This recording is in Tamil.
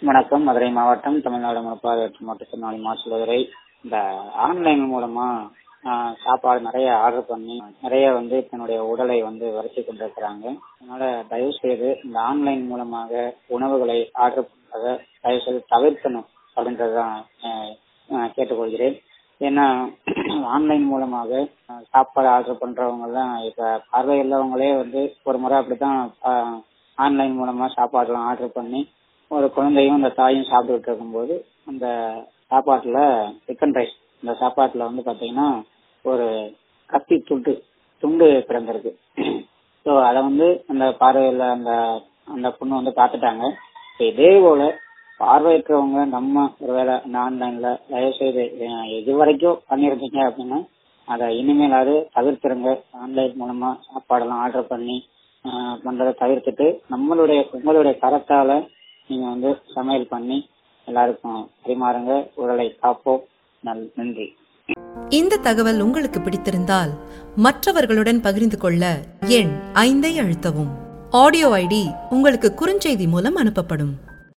வணக்கம் மதுரை மாவட்டம் தமிழ்நாடு முழுப்பாதையற்ற மாற்றுத்திறனாளி மாற்றுவதுரை இந்த ஆன்லைன் மூலமா ஆஹ், சாப்பாடு நிறைய ஆர்டர் பண்ணி நிறைய வந்து தன்னுடைய உடலை வந்து வருத்தி கொண்டிருக்கிறாங்க அதனால தயவு செய்து இந்த ஆன்லைன் மூலமாக உணவுகளை ஆர்டர் பண்றதை தயவு செய்து தவிர்க்கணும் அப்படின்றதுதான் ஆஹ், ஆஹ், கேட்டுக்கொள்கிறேன் ஏன்னா ஆன்லைன் மூலமாக ஆஹ், சாப்பாடு ஆர்டர் பண்றவங்க எல்லாம் இப்ப பார்வை உள்ளவங்களே வந்து ஒரு முறை அப்படித்தான் ஆஹ், ஆன்லைன் மூலமா சாப்பாடுலாம் ஆர்டர் பண்ணி ஒரு குழந்தையும் அந்த தாயும் சாப்பிட்டுட்டு இருக்கும்போது அந்த சாப்பாட்டுல சிக்கன் ரைஸ் இந்த சாப்பாட்டுல வந்து பாத்தீங்கன்னா ஒரு கத்தி துண்டு துண்டு கிடந்திருக்கு ஸோ அதை வந்து அந்த பார்வையில அந்த அந்த பொண்ணு வந்து பார்த்துட்டாங்க இப்ப இதே போல பார்வையற்றவங்க நம்ம ஒருவேளை அந்த ஆன்லைன்ல தயவு செய்து அஹ், இது வரைக்கும் பண்ணியிருக்கீங்க அப்படின்னா அதை இனிமேலாவது தவிர்த்துருங்க ஆன்லைன் மூலமா சாப்பாடெல்லாம் ஆர்டர் பண்ணி அஹ், பண்றதை தவிர்த்துட்டு நம்மளுடைய உங்களுடைய கரத்தால நீங்க வந்து சமையல் பண்ணி எல்லாருக்கும் பரிமாறுங்க உடலை காப்போம் நல்- நன்றி இந்த தகவல் உங்களுக்கு பிடித்திருந்தால் மற்றவர்களுடன் பகிர்ந்து கொள்ள எண் ஐந்தை அழுத்தவும் ஆடியோ ஐடி உங்களுக்கு குறுஞ்செய்தி மூலம் அனுப்பப்படும்